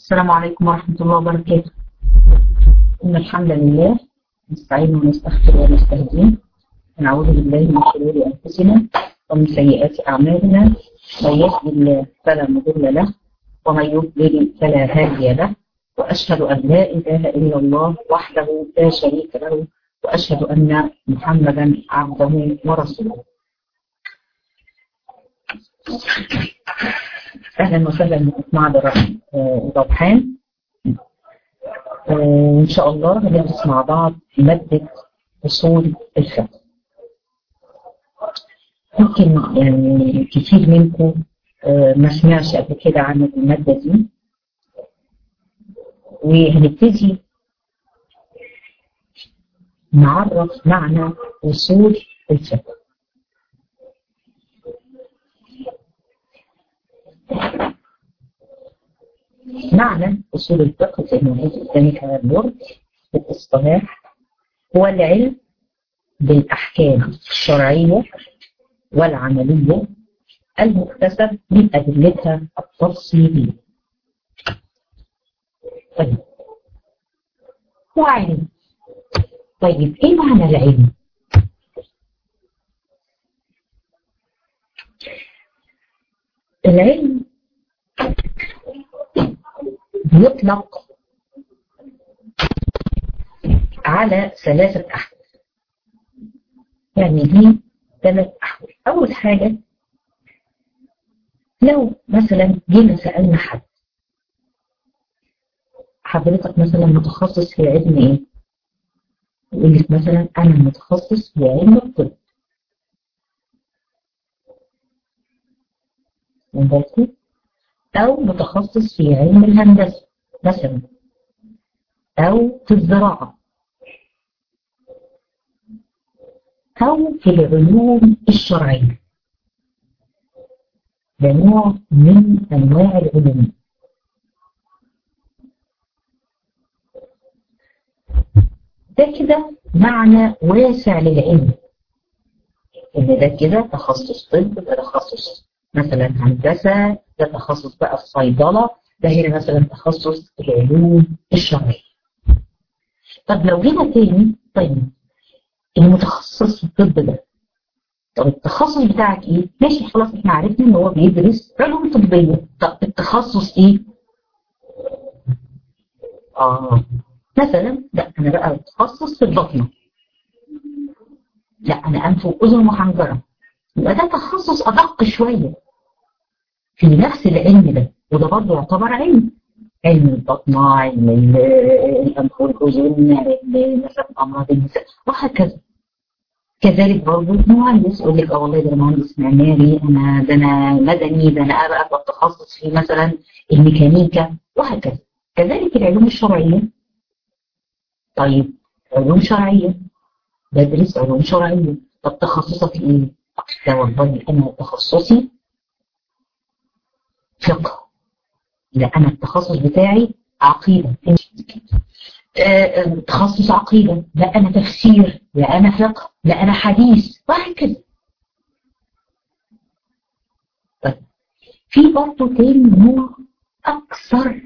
السلام عليكم ورحمة الله وبركاته إن الحمد لله نستعين ونستغفر ونستهديه ونعوذ بالله من شرور أنفسنا ومن سيئات أعمالنا من يهد الله فلا مضل له ومن يضلل فلا هادي له وأشهد أن لا إله إلا الله وحده لا شريك له وأشهد أن محمدا عبده ورسوله أهلا وسهلا مع ضبحان إن شاء الله هندرس مع بعض مادة أصول الفقه ممكن يعني كتير منكم ما سمعش قبل كده عن المادة دي وهنبتدي نعرف معنى أصول الفقه معنى أصول الفقه زي ما قلت قدامك على البورد في الاصطلاح هو العلم بالأحكام الشرعية والعملية المكتسب من أدلتها التفصيلية. طيب هو علم طيب إيه معنى العلم؟ العلم يطلق على ثلاثة أحوال يعني دي ثلاث أحوال أول حاجة لو مثلا جينا سألنا حد حضرتك مثلا متخصص في علم ايه؟ يقول لك مثلا أنا متخصص في علم الطب بالكم أو متخصص في علم الهندسة مثلا أو في الزراعة أو في العلوم الشرعية ده نوع من أنواع العلوم ده كده معنى واسع للعلم إن ده كده تخصص طب ده تخصص مثلا هندسة ده تخصص بقى في صيدلة ده هنا مثلا تخصص العلوم الشرعية طب لو جينا تاني طيب المتخصص في الطب ده طب التخصص بتاعك ايه؟ ماشي خلاص احنا عرفنا ان هو بيدرس علوم طبية طب التخصص ايه؟ اه مثلا لا انا بقى متخصص في البطنة لا انا انف واذن وحنجرة يبقى ده تخصص ادق شوية في نفس العلم ده وده برضه يعتبر علم علم البطنة علم الأنف والأذن علم مثلا أمراض النساء وهكذا كذلك برضه المهندس يقول لك اه والله ده مهندس معماري انا ده انا مدني ده انا بقى بتخصص في مثلا الميكانيكا وهكذا كذلك العلوم الشرعيه طيب علوم شرعيه بدرس علوم شرعيه طب تخصصك ايه؟ ده والله انا تخصصي فقه لا انا التخصص بتاعي عقيده آه تخصص عقيده لا انا تفسير لا انا فقه لا انا حديث وهكذا طيب في برضه تاني نوع اكثر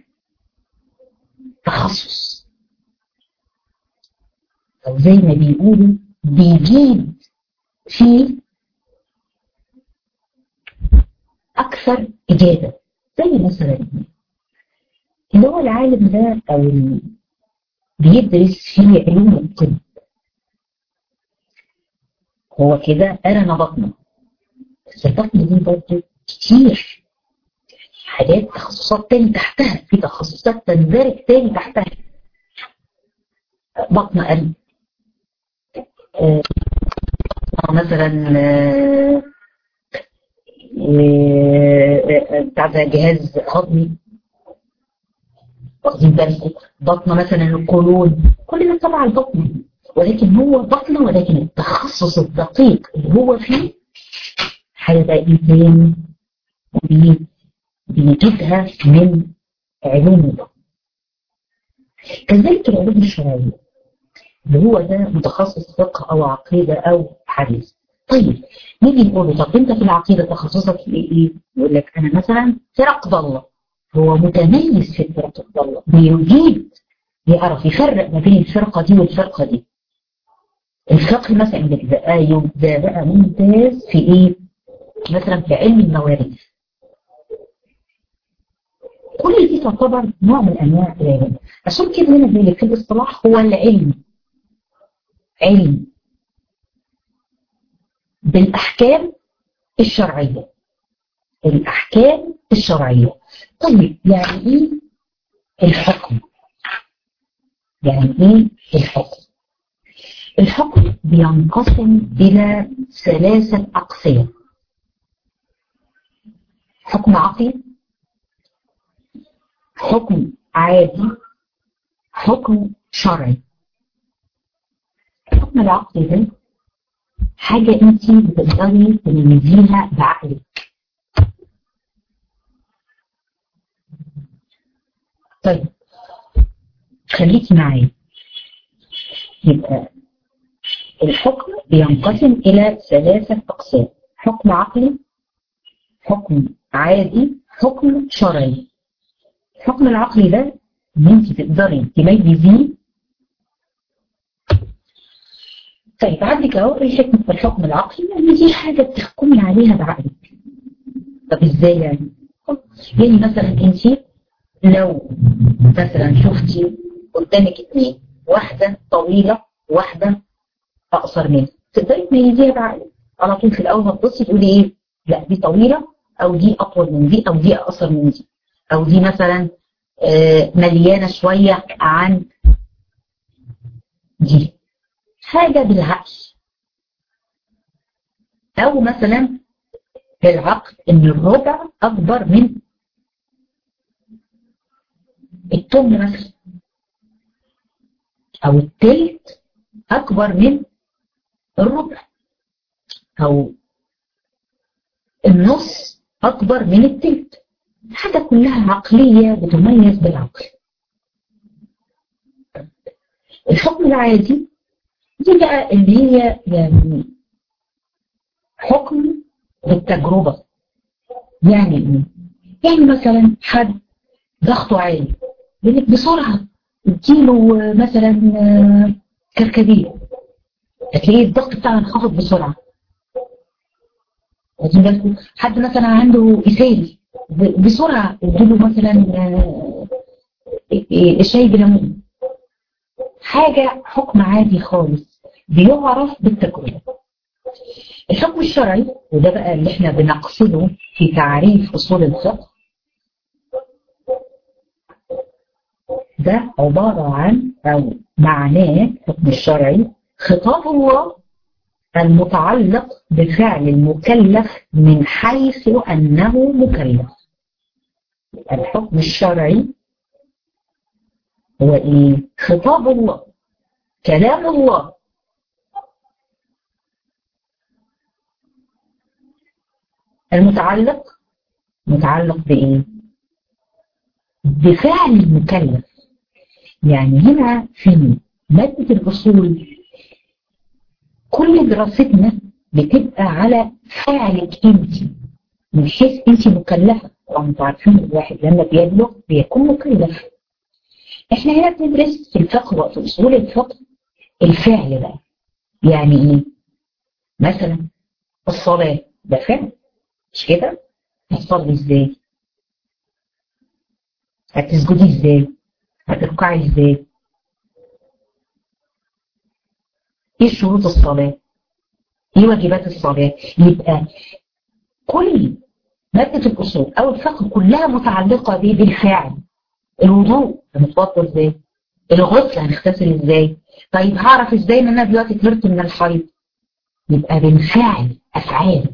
تخصص او زي ما بيقولوا بيجيب فيه اكثر اجابه زي مثلا اللي هو العالم ده او بيدرس في علوم الطب هو كده أنا بطنه بس البطن دي برضه كتير حاجات تخصصات تاني تحتها في تخصصات تندرج تاني تحتها بطن قلب آه مثلا آه بتاع ده جهاز هضمي واخدين بالكم بطنه مثلا القولون كل ده تبع البطن ولكن هو بطنه ولكن التخصص الدقيق اللي هو فيه حاجه بقى ايه تاني بيجيبها من علوم البطن كذلك العلوم الشرعيه اللي هو ده متخصص فقه او عقيده او حديث طيب نيجي نقول له طب انت في العقيده تخصصك في ايه؟ يقول لك انا مثلا في رقب الله هو متميز في الفرق الضالة بيجيد يعرف يفرق ما بين الفرقة دي والفرقة دي الفقه مثلا ده ده بقى ممتاز في ايه مثلا في علم الموارد كل دي تعتبر نوع من انواع العلم عشان كده هنا بيقول في الاصطلاح هو العلم علم بالاحكام الشرعيه الاحكام الشرعيه طيب يعني ايه الحكم يعني ايه الحكم الحكم بينقسم الى ثلاثه اقسام حكم عقلي حكم عادي حكم شرعي الحكم العقلي ده حاجة انت بتقدري تميزيها بعقلك طيب خليكي معايا يبقى الحكم بينقسم إلى ثلاثة أقسام حكم عقلي حكم عادي حكم شرعي الحكم العقلي ده ان انت تقدري تميزيه طيب عندك اهو ايه حكمة الحكم العقلي يعني دي حاجة بتحكمي عليها بعقلك طب ازاي يعني؟ يعني مثلا انت لو مثلا شفتي قدامك اتنين واحدة طويلة واحدة اقصر منها تقدري تميزيها بعقلك على طول في الاول هتبصي تقولي ايه لا دي طويلة او دي اطول من دي او دي اقصر من دي او دي مثلا مليانة شوية عن دي حاجة بالعقل او مثلا بالعقل ان الربع اكبر من التمن مثلا او التلت اكبر من الربع او النص اكبر من التلت حاجة كلها عقلية بتميز بالعقل الحكم العادي دي بقى اللي هي يعني حكم بالتجربة يعني ايه؟ يعني مثلا حد ضغطه عالي يقول لك بسرعة اديله مثلا كركديه هتلاقيه الضغط بتاعه انخفض بسرعة واخدين بالكم حد مثلا عنده اسهال بسرعة اديله مثلا شاي بليمون حاجة حكم عادي خالص بيعرف بالتجربة الحكم الشرعي وده بقى اللي احنا بنقصده في تعريف اصول الفقه ده عبارة عن او معناه الحكم الشرعي خطاب الله المتعلق بفعل المكلف من حيث انه مكلف الحكم الشرعي هو ايه خطاب الله كلام الله المتعلق متعلق بايه بفعل المكلف يعني هنا في مادة الأصول كل دراستنا بتبقى على فعلك انت من حيث انت مكلفة طبعا انتوا عارفين الواحد لما بيبلغ بيكون مكلف احنا هنا بندرس في الفقه وفي اصول الفقه الفعل بقى يعني ايه مثلا الصلاة ده فعل مش كده هتصلي ازاي هتسجدي ازاي هتركعي ازاي ايه شروط الصلاة ايه واجبات الصلاة يبقى كل مادة الأصول أو الفقه كلها متعلقة بيه بالفعل الوضوء هنتوضى ازاي الغسل هنغتسل ازاي طيب هعرف ازاي ان انا دلوقتي طهرت من الحيض يبقى بالفعل افعال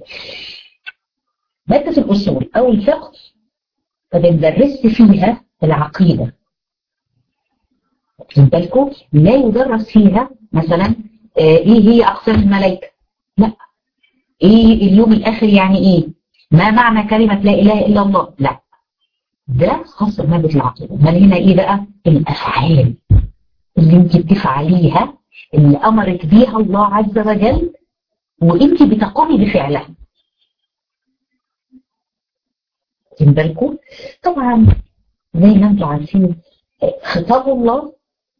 مادة الأصول أو الفقه ما بندرسش فيها العقيدة واخدين بالكم لا يدرس فيها مثلا ايه هي اقسام الملائكه لا ايه اليوم الاخر يعني ايه ما معنى كلمه لا اله الا الله لا ده خاص بماده العقيده امال هنا ايه بقى الافعال اللي انت بتفعليها اللي امرك بيها الله عز وجل وانت بتقومي بفعلها واخدين بالكم طبعا زي ما انتم عارفين خطاب الله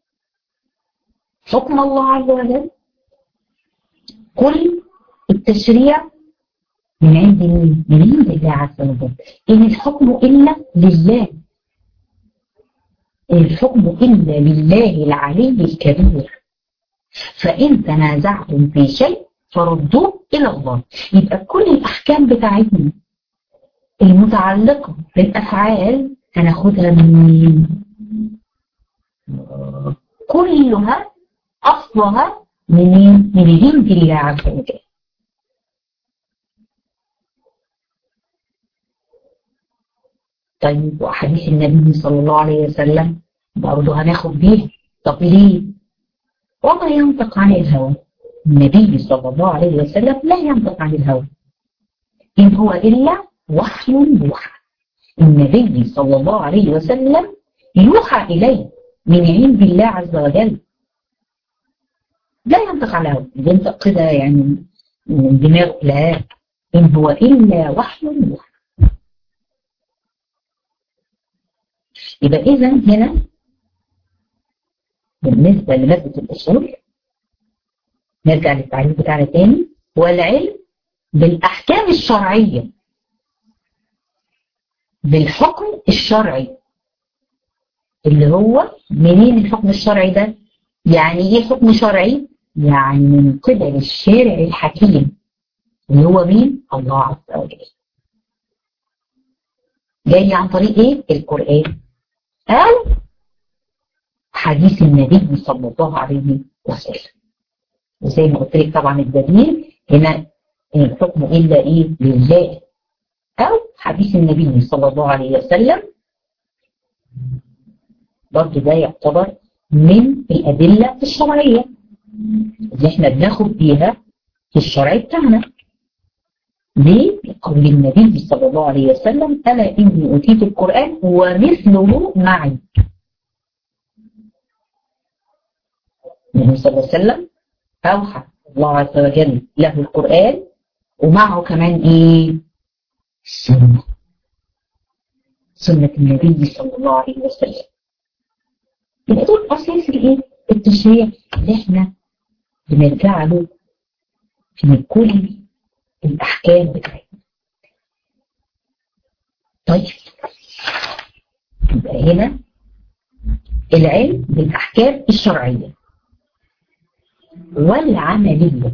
حكم الله عز وجل كل التشريع من عند مين؟ من عند الله عز وجل إن الحكم إلا لله الحكم إلا لله العلي الكبير فإن تنازعتم في شيء فردوه إلى الله يبقى كل الأحكام بتاعتنا المتعلقة بالأفعال هناخدها من كلها أصلها من من عند الله عز وجل طيب وأحاديث النبي صلى الله عليه وسلم برضه هناخد بيها طب ليه؟ وما ينطق عن الهوى النبي صلى الله عليه وسلم لا ينطق عن الهوى إن هو إلا وحي يوحى النبي صلى الله عليه وسلم يوحى إليه من عند الله عز وجل لا ينطق على الهوى ينطق كده يعني من دماغه لا إن هو إلا وحي يوحى يبقى إذا هنا بالنسبة لمادة الأصول نرجع للتعريف بتاعنا تاني والعلم بالأحكام الشرعية بالحكم الشرعي اللي هو منين الحكم الشرعي ده يعني ايه حكم شرعي يعني من قبل الشارع الحكيم اللي هو مين الله عز وجل جاي عن طريق ايه القرآن او حديث النبي صلى الله عليه وسلم وزي ما قلت لك طبعا الدليل هنا الحكم الا ايه لله او حديث النبي صلى الله عليه وسلم برضه ده يعتبر من الادله الشرعيه اللي احنا بناخد بيها في الشرع بتاعنا ليه؟ قول النبي صلى الله عليه وسلم الا اني اوتيت القران ومثله معي النبي صلى الله عليه وسلم أوحى الله عز وجل له القرآن ومعه كمان إيه؟ السنة سنة النبي صلى الله عليه وسلم يبقى دول أساس الإيه؟ التشريع اللي إحنا بنرجع له في كل الأحكام بتاعتنا. طيب يبقى هنا العلم بالأحكام الشرعية والعملية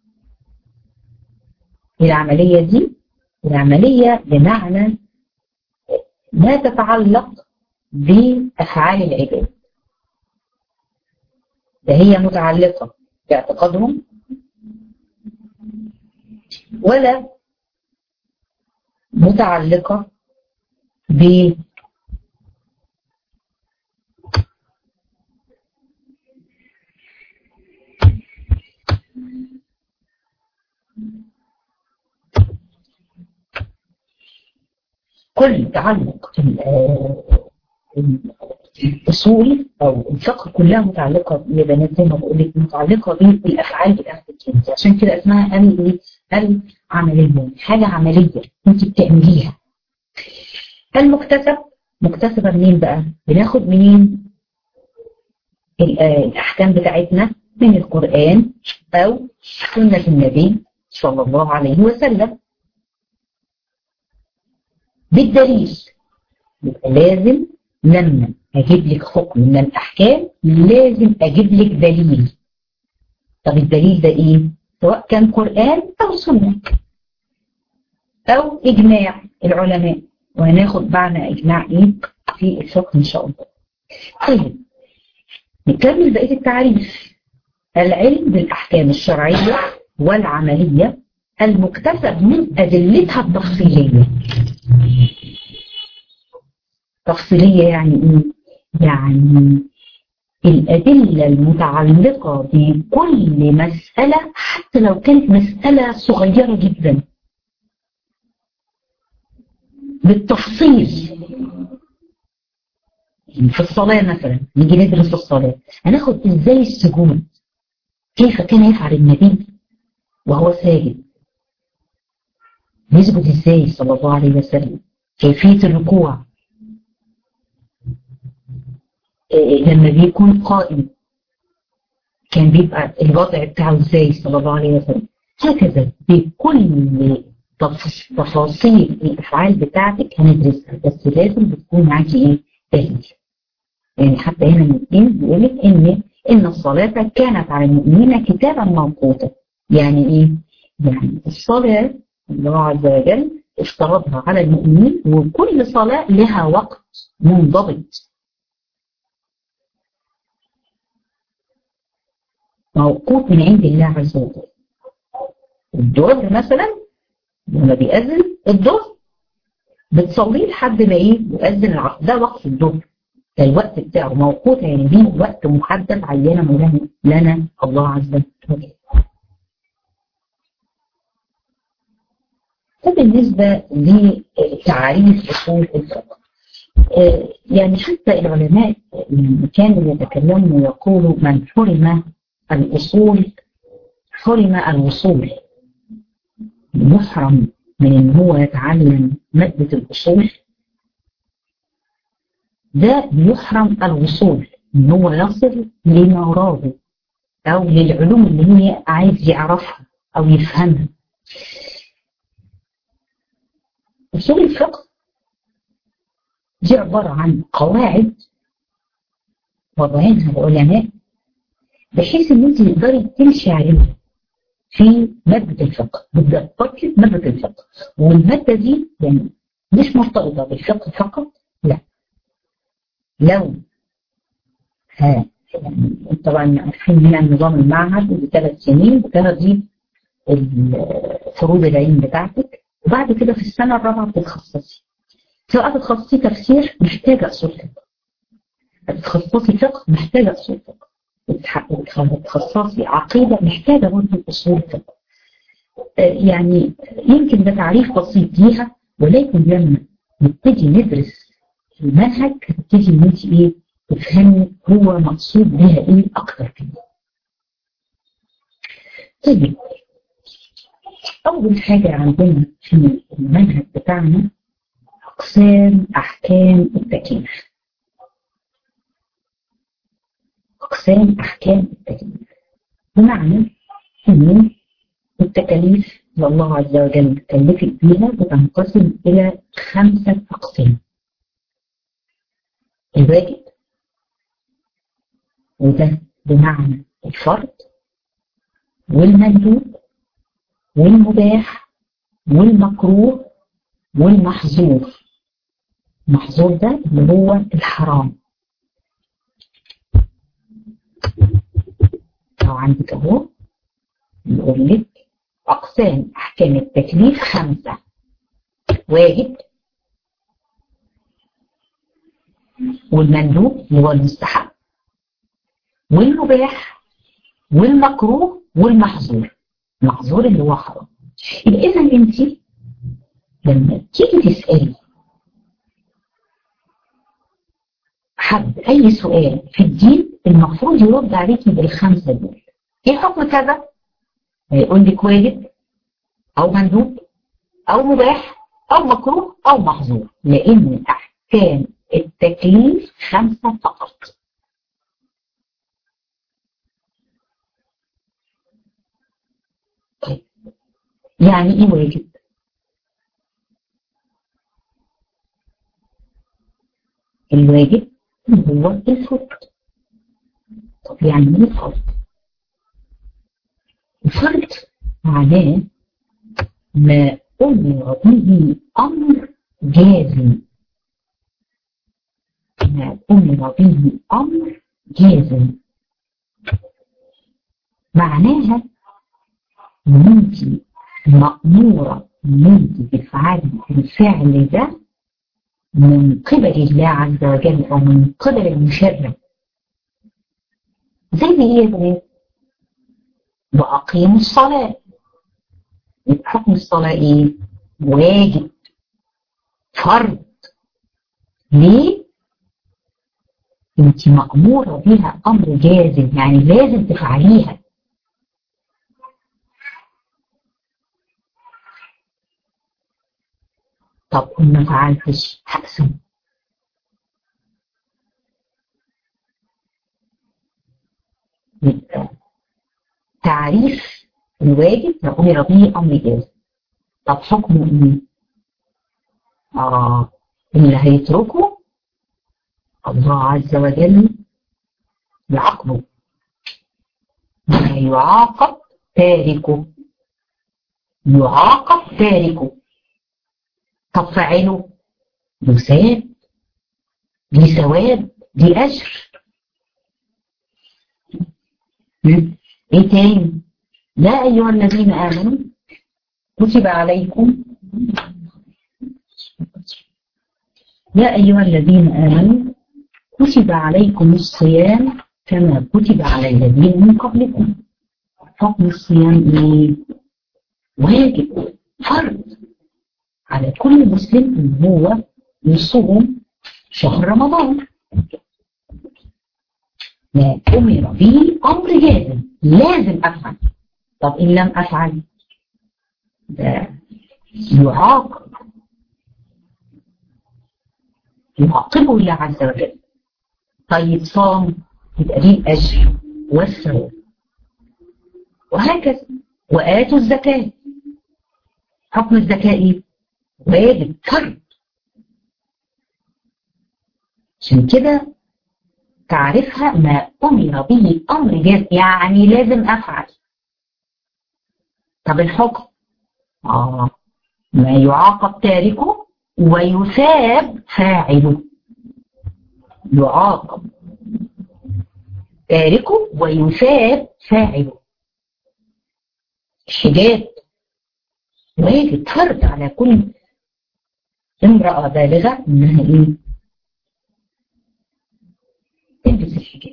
العملية دي العملية بمعنى ما تتعلق بأفعال العباد ده هي متعلقة باعتقادهم ولا متعلقة ب كل تعلق الاصول او الفقه كلها متعلقه يا بنات زي ما بقول لك متعلقه بالافعال بتاعت الجنس عشان كده اسمها ال العمليه حاجه عمليه انت بتعمليها المكتسب مكتسبه منين بقى؟ بناخد منين الاحكام بتاعتنا من القران او سنه النبي صلى الله عليه وسلم بالدليل يبقى لازم لما اجيب لك حكم من الاحكام لازم اجيب لك دليل طب الدليل ده ايه سواء كان قران او سنه او اجماع العلماء وهناخد معنى اجماع ايه في الفقه ان شاء الله طيب نكمل بقيه التعريف العلم بالاحكام الشرعيه والعمليه المكتسب من ادلتها التفصيليه تفصيلية يعني ايه؟ يعني الأدلة المتعلقة بكل مسألة حتى لو كانت مسألة صغيرة جدا بالتفصيل في الصلاة مثلا نيجي ندرس الصلاة هناخد ازاي السجود كيف كان يفعل النبي وهو ساجد يسجد ازاي صلى الله عليه وسلم كيفية الركوع لما بيكون قائم كان بيبقى الوضع بتاعه ازاي صلى الله عليه وسلم هكذا بكل تفاصيل الافعال بتاعتك هندرسها بس لازم بتكون معاكي ايه دليل يعني حتى هنا الاثنين بيقول لك ان ان الصلاه كانت على المؤمنين كتابا موقوتا يعني ايه؟ يعني الصلاه الله عز وجل افترضها على المؤمنين وكل صلاه لها وقت منضبط موقوت من عند الله عز وجل الظهر مثلا لما بيأذن الظهر بتصليه لحد ما ايه يؤذن العصر ده وقت الظهر ده الوقت بتاعه موقوت يعني دي وقت محدد عينه لنا الله عز وجل ده بالنسبة لتعريف أصول الفقه يعني حتى العلماء كانوا يتكلموا ويقولوا من حرم الأصول حرم الوصول محرم من ان هو يتعلم مادة الأصول ده يحرم الوصول ان هو يصل لمراده او للعلوم اللي هي عايز يعرفها او يفهمها أصول الفقه دي عبارة عن قواعد وضعينها العلماء بحيث ان انت تقدري تمشي عليها في مادة الفقه بدأ تطلب مادة الفقه والمادة دي يعني مش مرتبطة بالفقه فقط لا لو ها يعني طبعا عارفين هنا نظام المعهد لثلاث سنين بتاخدي فروض العلم بتاعتك وبعد كده في السنة الرابعة بتتخصصي سواء تتخصصي تفسير محتاجة أصول فقه تتخصصي فقه محتاجة أصول فقه وتخصصي عقيدة محتاجة برضه أصول فقه يعني يمكن ده تعريف بسيط ليها ولكن لما نبتدي ندرس المنهج هتبتدي ان انت ايه تفهمي هو مقصود بيها ايه اكتر كده. طيب اول حاجة عندنا في المنهج بتاعنا اقسام احكام التكليف. أقسام أحكام التكليف بمعنى أن التكاليف اللي الله عز وجل كلفك بيها بتنقسم إلى خمسة أقسام الواجب وده بمعنى الفرض والمندوب والمباح والمكروه والمحظور المحظور ده اللي هو الحرام أو عندك أهو يقول لك أقسام أحكام التكليف خمسة واجب والمندوب اللي هو المستحب والمباح والمكروه والمحظور المحظور اللي هو حرام يبقى إذا أنت لما تيجي تسألي حد أي سؤال في الدين المفروض يرد عليكي بالخمسة دول ايه حكم كذا هيقول لك واجب او مندوب او مباح او مكروه او محظور لان احكام التكليف خمسة فقط طيب يعني ايه واجب الواجب هو الفرض طب يعني ايه الفرض الفرض معناه ما أمر به أمر جازم ما أمر به أمر جازم معناها ان انت مأمورة ان انت تفعلي الفعل ده من قبل الله عز وجل او من قبل المشرع زي ايه يا بنات واقيموا الصلاة يبقى حكم الصلاة ايه واجب فرض ليه انت مأمورة بها امر جازم يعني لازم تفعليها طب ما فعلتش هقسم تعريف الواجب ما أمر به أمر جاز طب حكمه إيه؟ آه اللي هيتركه الله عز وجل يعاقبه يعاقب تاركه يعاقب تاركه طب فاعله يثاب دي ثواب دي اجر ايه تاني لا ايها الذين امنوا كتب عليكم يا ايها الذين امنوا كتب عليكم الصيام كما كتب على الذين من قبلكم حكم الصيام ايه واجب فرض على كل مسلم ان هو يصوم شهر رمضان ما امر به امر جازم لازم افعل طب ان لم افعل ده يعاقب يعاقبه الله عز وجل طيب صام يبقى ليه الاجر والثواب وهكذا واتوا الزكاه حكم الزكاه ايه واجب فرض عشان كده تعرفها ما امر به امر جاز يعني لازم افعل طب الحكم اه ما يعاقب تاركه ويثاب فاعله يعاقب تاركه ويثاب فاعله الحجاب واجب فرض على كل امرأة بالغة انها ايه تلبس الحجاب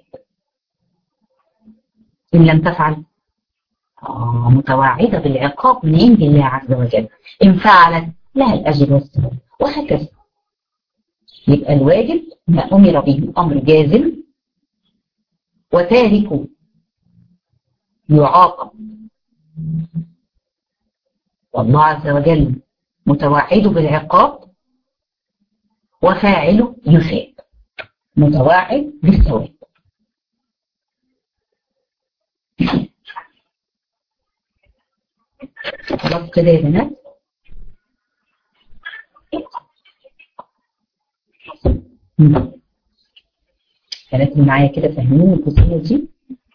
ان لم تفعل آه متوعدة بالعقاب من عند الله عز وجل إن فعلت لها الأجر والثواب وهكذا يبقى الواجب ما أمر به أمر جازم وتاركه يعاقب والله عز وجل متوعد بالعقاب وفاعله يثاب متوعد بالثواب خلاص كده يا بنات كانت معايا كده فاهمين الجزئيه دي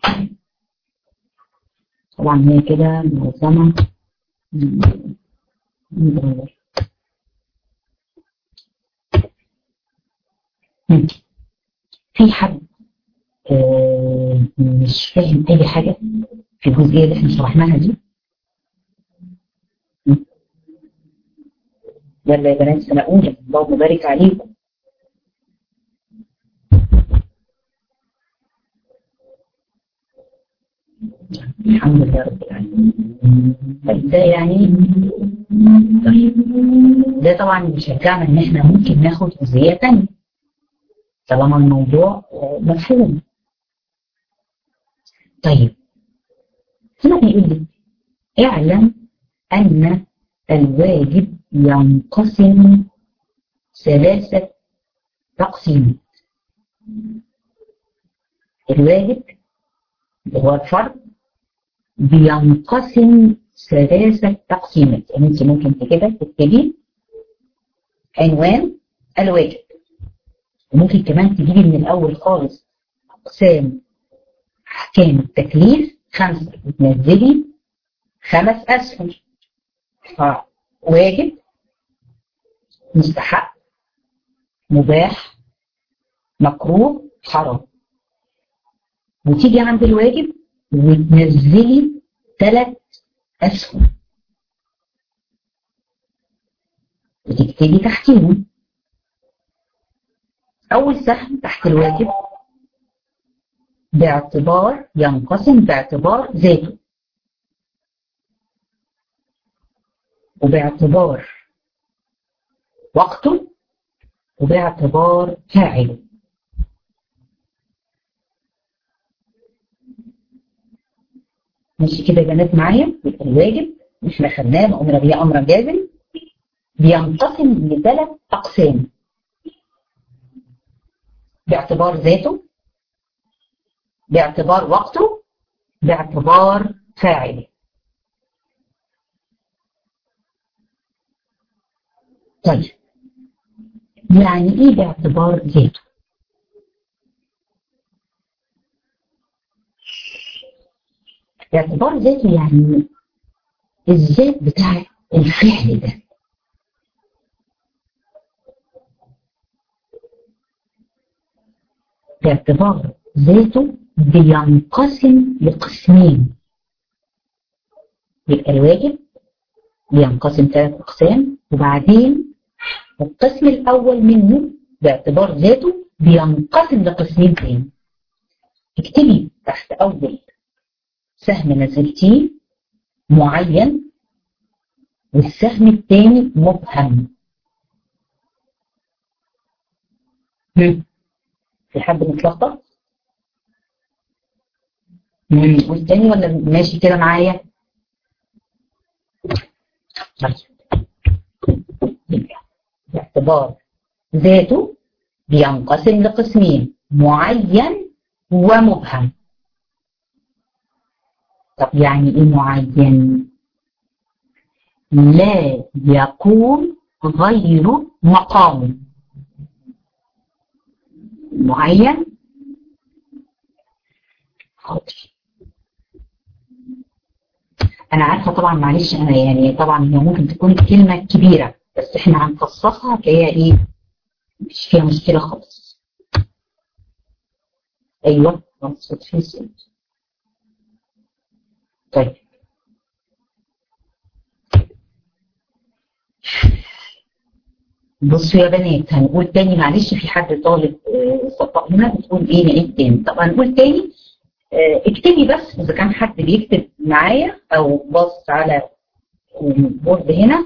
طبعا هي كده منظمه في حد آه مش فاهم اي حاجه في الجزئيه اللي احنا شرحناها دي يلا يا بنات سنة أولى الله مبارك عليكم الحمد لله رب العالمين طيب ده يعني طيب ده طبعا بيشجعنا ان احنا ممكن ناخد جزئيه ثانيه طالما الموضوع مفهوم طيب هنا بيقول لي اعلم ان الواجب ينقسم ثلاثة تقسيمات الواجب هو الفرض بينقسم ثلاثة تقسيمات يعني انت ممكن كده تكتبي عنوان الواجب وممكن كمان تجيبي من الأول خالص أقسام أحكام التكليف خمسة وتنزلي خمس أسهم واجب مستحق مباح مكروه حرام وتيجي عند الواجب وتنزلي ثلاث أسهم وتكتبي تحتيهم أول سهم تحت الواجب باعتبار ينقسم باعتبار ذاته وباعتبار وقته وباعتبار فاعله ماشي كده يا بنات معايا يبقى الواجب احنا خدناه وامر به امرا جازم بينقسم لثلاث اقسام باعتبار ذاته باعتبار وقته باعتبار فاعله طيب يعني ايه باعتبار ذاته باعتبار ذاته يعني الذات بتاع الفعل ده باعتبار ذاته بينقسم لقسمين يبقى الواجب بينقسم ثلاث أقسام وبعدين القسم الأول منه باعتبار ذاته بينقسم لقسمين تاني اكتبي تحت أول سهم نزلتيه معين والسهم الثاني مبهم في حد متلخبط؟ والتاني ولا ماشي كده معايا؟ باعتبار ذاته بينقسم لقسمين معين ومبهم طب يعني ايه معين لا يقوم غير مقام معين حاضر انا عارفه طبعا معلش انا يعني طبعا هي ممكن تكون كلمه كبيره بس احنا هنفصصها تلاقيها ايه مش فيها مشكله خالص ايوه مقصود في صوت طيب بصوا يا بنات هنقول تاني معلش في حد طالب صفاء هنا بتقول ايه نعيد تاني طب هنقول تاني اكتبي بس اذا كان حد بيكتب معايا او بص على البورد هنا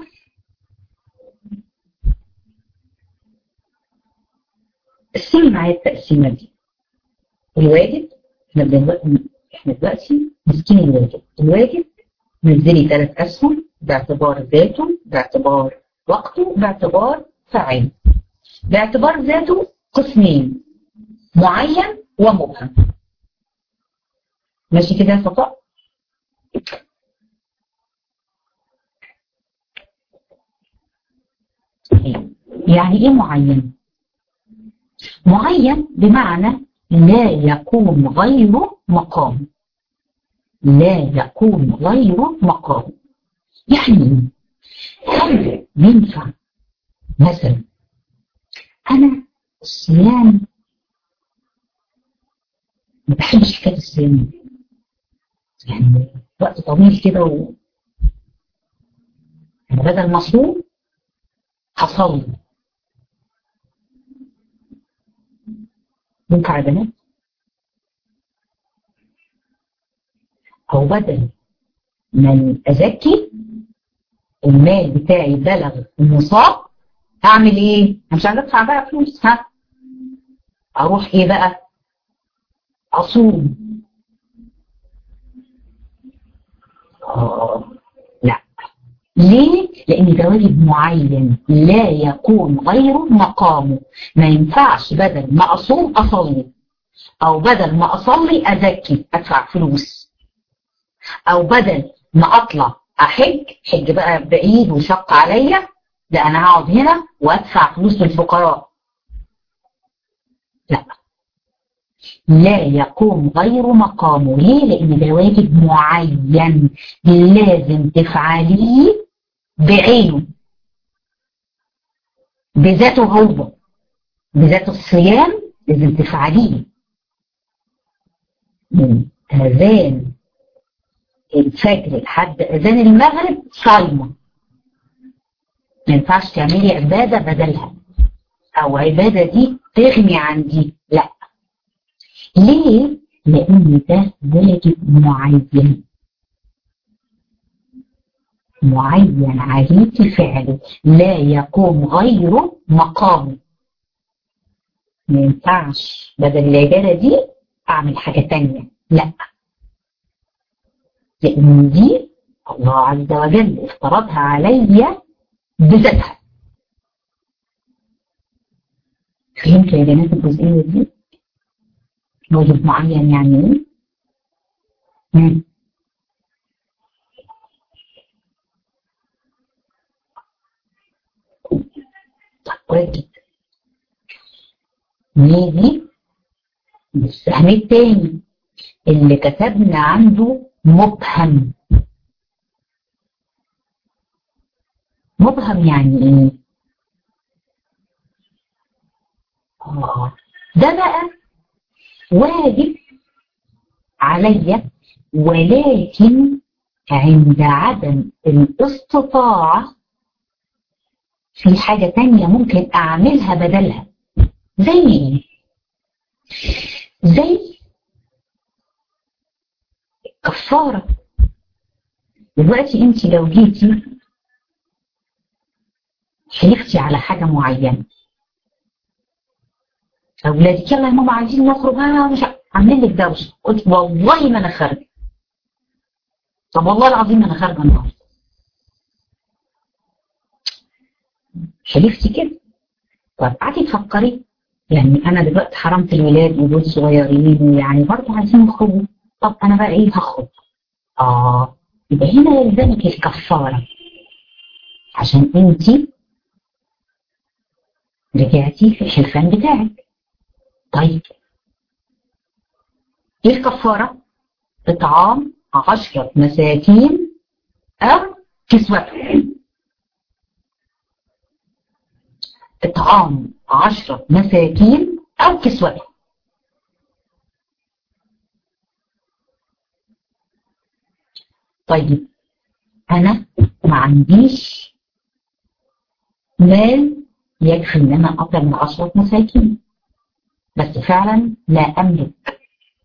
قسمي معايا التقسيمه دي الواجب احنا دلوقتي احنا دلوقتي ماسكين الواجب الواجب نزلي ثلاث اسهم باعتبار ذاته باعتبار وقته باعتبار فاعل باعتبار ذاته قسمين معين ومبهم ماشي كده يا صفاء يعني ايه معين معين بمعنى لا يقوم غير مقام لا يقوم غير مقام يعني هل ينفع مثلا انا الصيام ما بحبش حكايه الصيام يعني وقت طويل كده و يعني بدل ما اصوم هصلي ينفع يا بنات او بدل ما ازكي المال بتاعي بلغ النصاب هعمل ايه؟ انا مش عايزه ادفع بقى فلوس ها اروح ايه بقى؟ اصوم آه لا ليه؟ لأن ده واجب معين لا يكون غير مقامه ما ينفعش بدل ما أصوم أصلي أو بدل ما أصلي أزكي أدفع فلوس أو بدل ما أطلع أحج حج بقى بعيد وشق عليا لا أنا هقعد هنا وأدفع فلوس للفقراء لا لا يقوم غير مقامه ليه؟ لأن ده واجب معين لازم تفعليه بعينه بذاته هو بذات الصيام لازم تفعليه من أذان الفجر لحد أذان المغرب صايمة ما ينفعش تعملي عبادة بدلها أو عبادة دي تغني عن دي لا ليه؟ لأن ده واجب معين معين عليك فعله لا يقوم غيره مقامه ما ينفعش بدل العبادة دي أعمل حاجة تانية لا لأن دي الله عز وجل افترضها عليا بذاتها فهمتوا يا بنات الجزئية دي؟ واجب معين يعني ايه؟ كويس جدا نيجي السهم التاني اللي كتبنا عنده مبهم مبهم يعني ايه آه ده بقى واجب عليا ولكن عند عدم الاستطاعة في حاجة تانية ممكن أعملها بدلها زي ايه؟ زي كفارة دلوقتي انت لو جيتي حلفتي على حاجة معينة أولادك يلا يا ماما عايزين نخرج أنا مش عاملين لك دوشة قلت والله ما أنا خارجة طب والله العظيم أنا خارجة النهاردة حلفتي كده طب قعدي تفكري يعني أنا دلوقتي حرمت الولاد ودول صغيرين ويعني برضه عايزين يخرجوا طب أنا بقى إيه هخرج آه يبقى هنا يلزمك الكفارة عشان أنت رجعتي في الحلفان بتاعك طيب ايه الكفارة؟ اطعام عشرة مساكين او كسوتهم اطعام عشرة مساكين او كسوتهم طيب انا ما عنديش مال يكفي ان انا اطعم من عشرة مساكين بس فعلا لا املك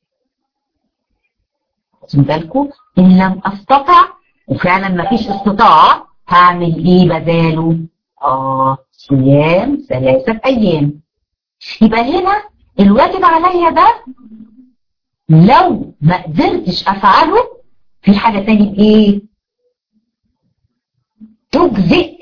خدوا بالكم ان لم استطع وفعلا ما فيش استطاعة هعمل ايه بداله اه صيام ثلاثة ايام يبقى هنا الواجب عليا ده لو ما قدرتش افعله في حاجة تاني بايه تجزئ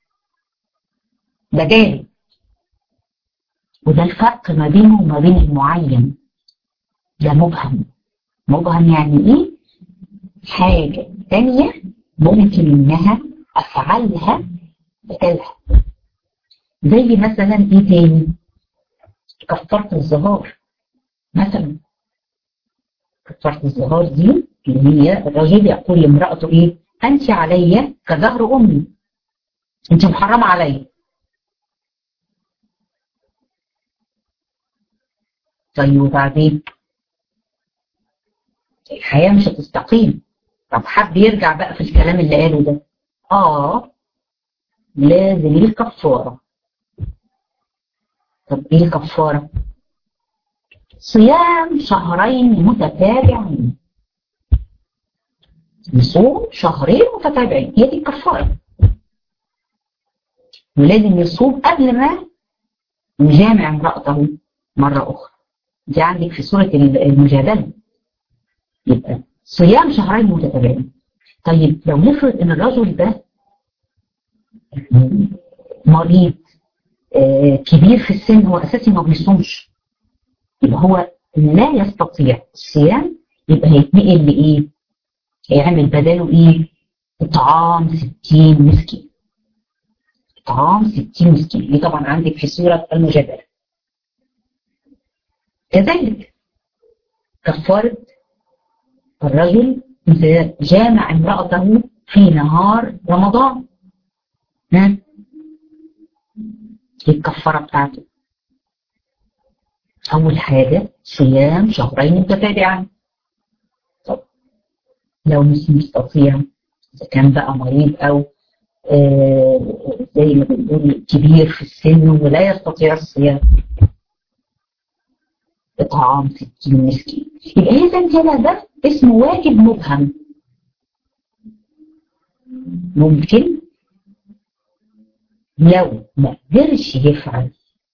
بدالي وده الفرق ما بينه وما بين المعين ده مبهم مبهم يعني ايه حاجة تانية ممكن انها افعلها بدلها زي مثلا ايه تاني كفارة الظهار مثلا كفارة الظهار دي اللي هي الرجل يقول لامرأته ايه انت علي كظهر امي انت محرمة عليا طيب وبعدين الحياة مش هتستقيم طب حب يرجع بقى في الكلام اللي قاله ده اه لازم الكفارة طب ايه الكفارة صيام شهرين متتابعين يصوم شهرين متتابعين هي دي الكفارة ولازم يصوم قبل ما يجامع امرأته مرة أخرى دي عندك في سورة المجادلة يبقى صيام شهرين متتابعين طيب لو نفرض ان الرجل ده مريض آه كبير في السن هو اساسي ما بيصومش يبقى هو لا يستطيع الصيام يبقى هيتنقل لايه؟ هيعمل بداله ايه؟ اطعام 60 مسكين اطعام 60 مسكين دي طبعا عندك في سوره المجادله كذلك كفارة الرجل إذا جامع امرأته في نهار رمضان ها الكفارة بتاعته أول حاجة صيام شهرين متتابعين طب لو مش مستطيع إذا كان بقى مريض أو آه زي ما بنقول كبير في السن ولا يستطيع الصيام إطعام 60 مسكين يبقى إذا هنا ده اسمه واجب مبهم ممكن لو ما قدرش يفعل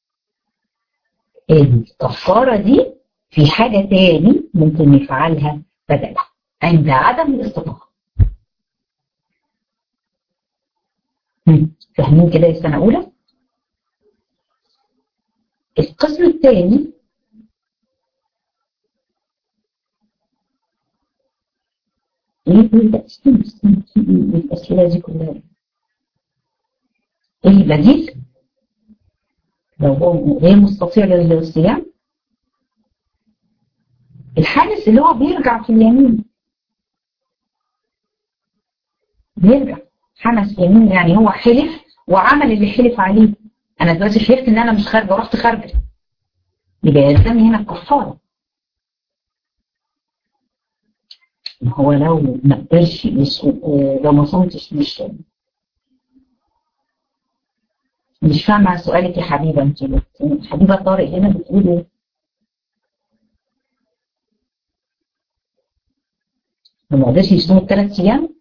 الكفارة دي في حاجة تاني ممكن يفعلها بدلها عند عدم الاستطاعة فاهمين كده السنة أولى؟ القسم الثاني ايه استنى استنى الأسئلة دي كلها ايه البديل؟ لو هو غير مستطيع للصيام الحادث اللي هو بيرجع في اليمين بيرجع حنس يمين يعني هو حلف وعمل اللي حلف عليه انا دلوقتي حلفت ان انا مش خارجه ورحت خارجه يبقى يلزمني هنا الكفاره هو لو ما قدرش لو ما صمتش مش مش فاهمه سؤالك يا حبيبه انت حبيبه طارق هنا بتقول ايه؟ ما قدرش يصوم الثلاث ايام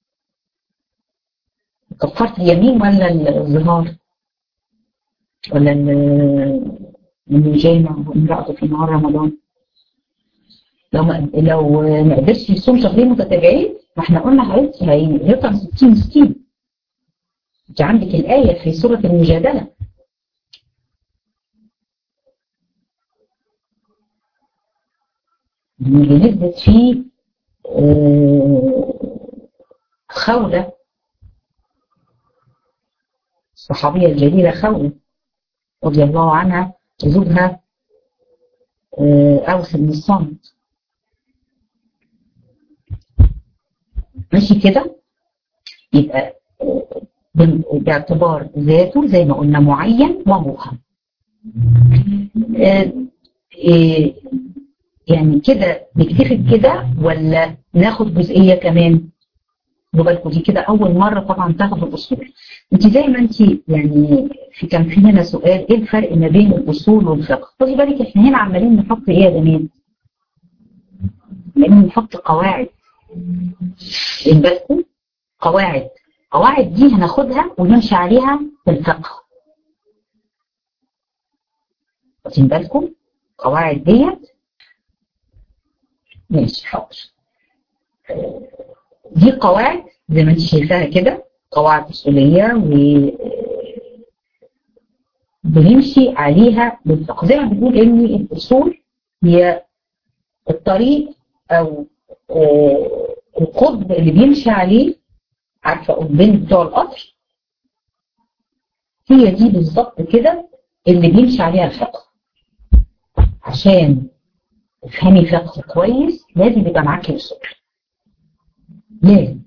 كفاره اليمين ولا الظهار ولا انه جامع وامراته في نهار رمضان لو ما لو ما قدرش يصوم شهرين متتابعين ما احنا قلنا هيطعم 60 مسكين انت عندك الايه في سوره المجادله اللي نزلت فيه خولة الصحابية الجليلة خولة رضي الله عنها زوجها أوس بن الصامت ماشي كده يبقى باعتبار ذاته زي ما قلنا معين ومبهم يعني كده نكتفي بكده ولا ناخد جزئيه كمان بالكم دي كده اول مره طبعا تاخد الاصول انت زي ما انت يعني في كان في هنا سؤال ايه الفرق ما بين الاصول والفقه خدي بالك احنا هنا عمالين نحط ايه يا بنات لان نحط قواعد واخدين بالكم قواعد قواعد دي هناخدها ونمشي عليها في الفقه واخدين بالكم قواعد ديت ماشي حاضر دي قواعد زي ما انت شايفاها كده قواعد اصوليه و بنمشي عليها بالفقه زي ما بنقول ان الاصول هي الطريق او القطب اللي بيمشي عليه عارفه قطبين بتوع القطر هي دي بالظبط كده اللي بيمشي عليها الفقه عشان تفهمي فقه كويس لازم يبقى معاكي اصول لازم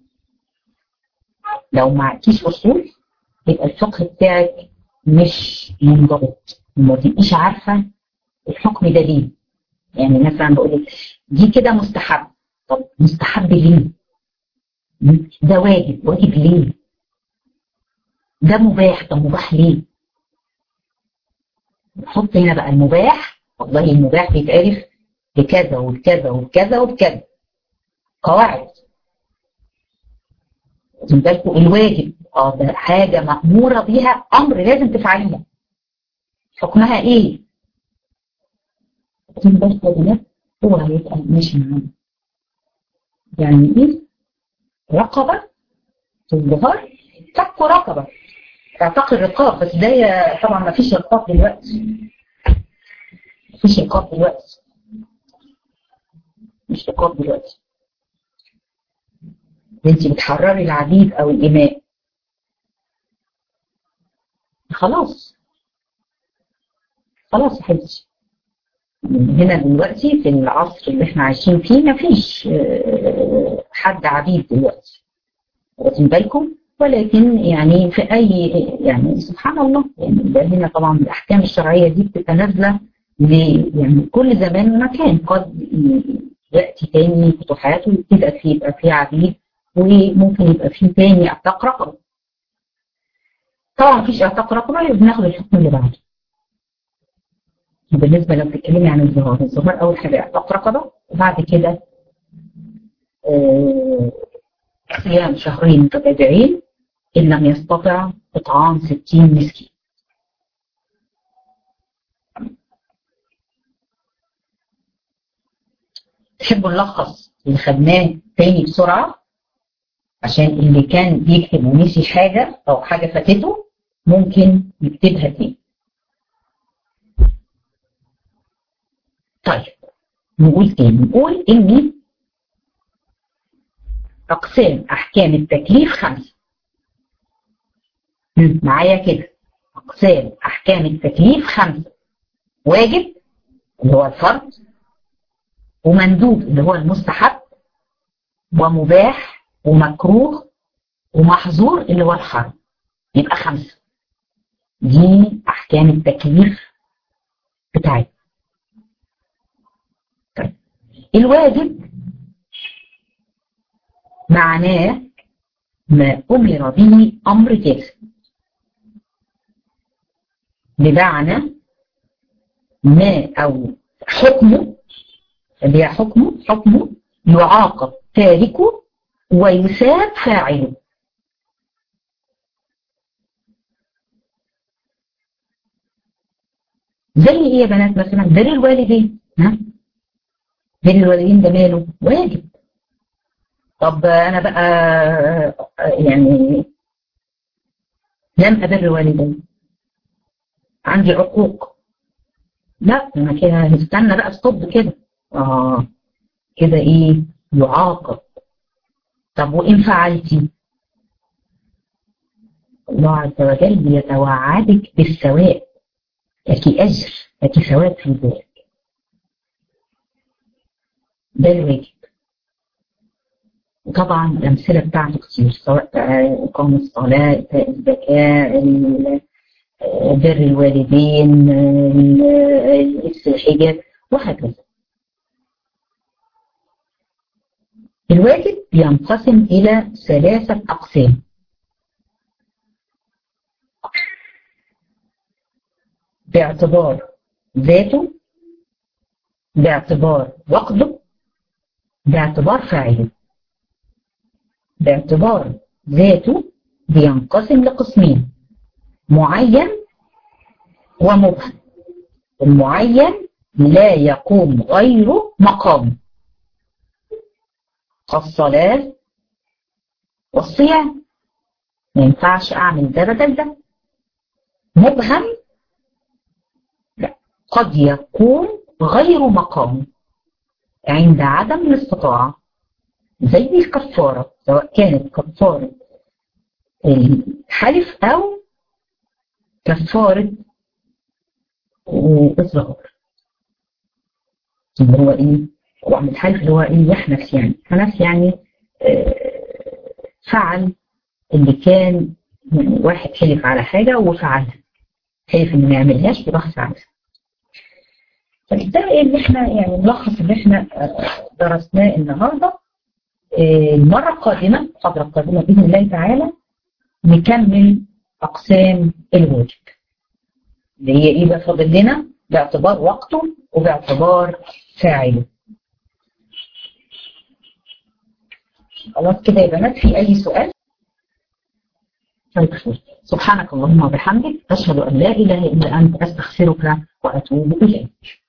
لو معكيش اصول يبقى الفقه بتاعك مش منضبط وما تبقيش عارفه الحكم ده ليه يعني مثلا بقول لك دي كده مستحب طب مستحب ليه؟ ده واجب واجب ليه؟ ده مباح طب مباح ليه؟ نحط هنا بقى المباح والله المباح بيتعرف بكذا وبكذا وبكذا وبكذا قواعد واخدين بالكم الواجب اه ده حاجه ماموره بيها امر لازم تفعليها حكمها ايه؟ واخدين بالكم يا بنات هو هيبقى ماشي معانا يعني ايه؟ رقبه الظهر فك رقبه اعتقد رقاب بس ده طبعا ما فيش رقاب دلوقتي ما فيش رقاب دلوقتي مش رقاب دلوقتي انت بتحرري العبيد او الاماء خلاص خلاص يا حبيبتي هنا دلوقتي في العصر اللي احنا عايشين فيه مفيش حد عبيد دلوقتي واخدين بالكم ولكن يعني في اي يعني سبحان الله يعني ده هنا طبعا الاحكام الشرعيه دي بتبقى نازله يعني كل زمان ومكان قد ياتي تاني فتوحات ويبقى فيه يبقى فيه عبيد وممكن يبقى فيه تاني اعتاق رقبه طبعا مفيش اعتاق رقبه بناخد الحكم اللي بعده بالنسبه لو بتتكلمي عن الظهار الظهار اول حاجه اعتاق رقبه وبعد كده آه صيام شهرين متتابعين ان لم يستطع اطعام 60 مسكين تحبوا نلخص اللي خدناه تاني بسرعه عشان اللي كان بيكتب ونسي حاجه او حاجه فاتته ممكن يكتبها تاني طيب نقول تاني نقول ان اقسام احكام التكليف خمسه معايا كده أقسام أحكام التكليف خمسة واجب اللي هو الفرض ومندوب اللي هو المستحب ومباح ومكروه ومحظور اللي هو الحرام يبقى خمسة دي أحكام التكليف بتاعتنا طيب الواجب معناه ما أمر به أمر جازم بمعنى ما أو حكمه اللي هي حكمه حكمه يعاقب تاركه ويثاب فاعله زي ايه يا بنات مثلا بر الوالدين ها بر الوالدين ده ماله واجب طب انا بقى يعني لم ابر والدي عندي عقوق لا انا كده نستنى بقى ستوب كده اه كده ايه يعاقب طب وان فعلتي الله عز وجل بيتوعدك بالثواب لك اجر لك ثواب في ذلك ده الواجب وطبعا الامثله بتاعته كتير سواء اقامه الصلاه ايتاء الزكاه بر الوالدين الحجاب وهكذا الواجب ينقسم إلى ثلاثة أقسام باعتبار ذاته باعتبار وقته باعتبار فاعله باعتبار ذاته بينقسم لقسمين معين ومبهم المعين لا يقوم غيره مقام الصلاة والصيام ما ينفعش أعمل ده بدل ده مبهم لا قد يكون غير مقام عند عدم الاستطاعة زي الكفارة سواء كانت كفارة الحلف أو كفارة الظهر اللي هو ايه وعم الحلف اللي هو ايه يحنف يعني حنف يعني فعل اللي كان يعني واحد حلف على حاجة وفعلها حلف انه ما يعملهاش وراح فعلها فبالتالي ان احنا يعني نلخص اللي احنا درسناه النهارده المرة القادمة الفترة القادمة بإذن الله تعالى نكمل أقسام الواجب اللي هي ايه بقى فاضل لنا باعتبار وقته وباعتبار فاعله خلاص كده يا بنات في اي سؤال طيب سبحانك اللهم وبحمدك اشهد ان لا اله الا انت استغفرك واتوب اليك